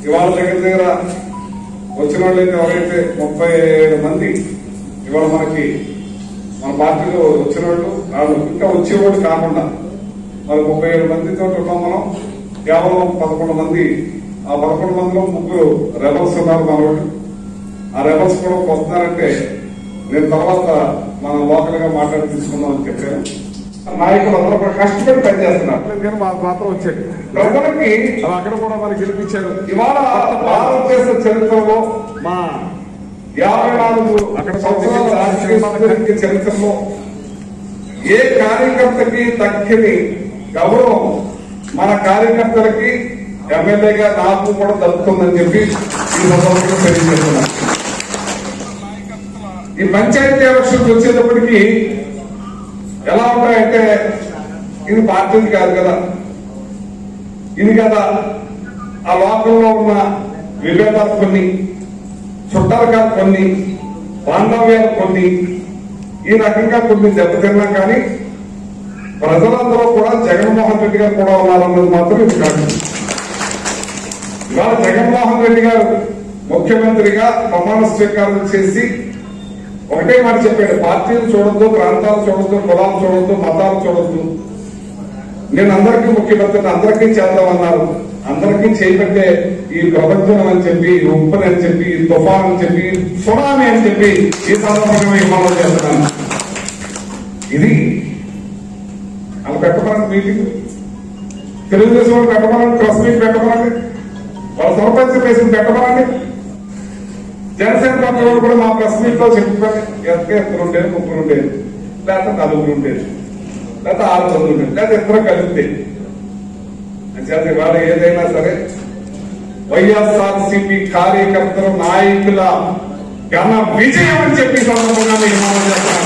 ఇవాళ దగ్గర దగ్గర వచ్చిన వాళ్ళు అయితే ఎవరైతే ముప్పై ఏడు మంది ఇవాళ మనకి మన పార్టీలో వచ్చిన వాళ్ళు వాళ్ళు ఇంకా వచ్చేవాడు కాకుండా మరి ముప్పై ఏడు మందితో ఉన్నాం మనం కేవలం పదకొండు మంది ఆ పదకొండు మందిలో ముగ్గురు రెబల్స్ ఉన్నారు మనవాళ్ళు ఆ రెబల్స్ కూడా వస్తున్నారంటే నేను తర్వాత మన లోకల్ గా మాట్లాడి తీసుకుందాం అని చెప్పాను నాయకులు అందరూ కూడా కష్టపడి పనిచేస్తున్నారు కానీ మా మాత్రం వచ్చాడు ప్రజలకి అవి అక్కడ కూడా మరి గెలిపించారు ఇవాళ భారతదేశ చరిత్రలో మా యాభై నాలుగు అక్కడ సంవత్సరాల రాజకీయ సుదీర్ఘ చరిత్రలో ఏ కార్యకర్తకి దక్కని గౌరవం మన కార్యకర్తలకి ఎమ్మెల్యేగా నాకు కూడా దక్కుతుందని చెప్పి ఈ సందర్భంగా తెలియజేస్తున్నా ఈ పంచాయతీ ఎలక్షన్స్ వచ్చేటప్పటికి ఎలా ఉంటాయంటే ఇది పార్టీది కాదు కదా ఇది కదా ఆ లోకంలో ఉన్న విభేదాలు కొన్ని చుట్టాలు కాదు కొన్ని బాంధవ్యాలు కొన్ని ఈ రకంగా కొన్ని దెబ్బతిన్నాం కానీ ప్రజలందరూ కూడా జగన్మోహన్ రెడ్డి గారు కూడా ఉన్నారన్నది మాత్రం ఇది కాదు ఇవాళ జగన్మోహన్ రెడ్డి గారు ముఖ్యమంత్రిగా ప్రమాణ స్వీకారం చేసి ఒకటే మాట చెప్పాడు పార్టీలు చూడొద్దు ప్రాంతాలు చూడొద్దు కులాలు చూడొద్దు మతాలు చూడొద్దు నేను అందరికీ ముఖ్యమంత్రిని అందరికీ చేద్దామన్నారు అందరికీ చేయబట్టే ఈ ప్రపంచం అని చెప్పి ఈ ఉప్పని అని చెప్పి ఈ తుఫాన్ అని చెప్పి ఈ సునామీ అని చెప్పి ఈ సందర్భంగా విమానం చేస్తున్నాను ఇది అలా పెట్టమనండి మీటింగ్ తెలుగుదేశం వాళ్ళు పెట్టమనండి ప్రెస్ మీట్ పెట్టమనండి వాళ్ళ సర్పంచ్ ప్లేస్ పెట్టమనండి జనసేన పార్టీ వాళ్ళు కూడా మా ప్రెస్ మీట్ లో చెప్పారు ఎంత ఇద్దరు ఉండేది ముగ్గురు ఉండేది లేకపోతే నలుగురు ఉండేది లేకపోతే ఆరు మంది ఉండేది లేకపోతే ఇద్దరు కలిపితే అంచేత ఇవాళ ఏదైనా సరే వైఎస్ఆర్ సిపి కార్యకర్తల నాయకుల ఘన విజయం అని చెప్పి ఈ సందర్భంగా మీకు మనం చేస్తున్నాను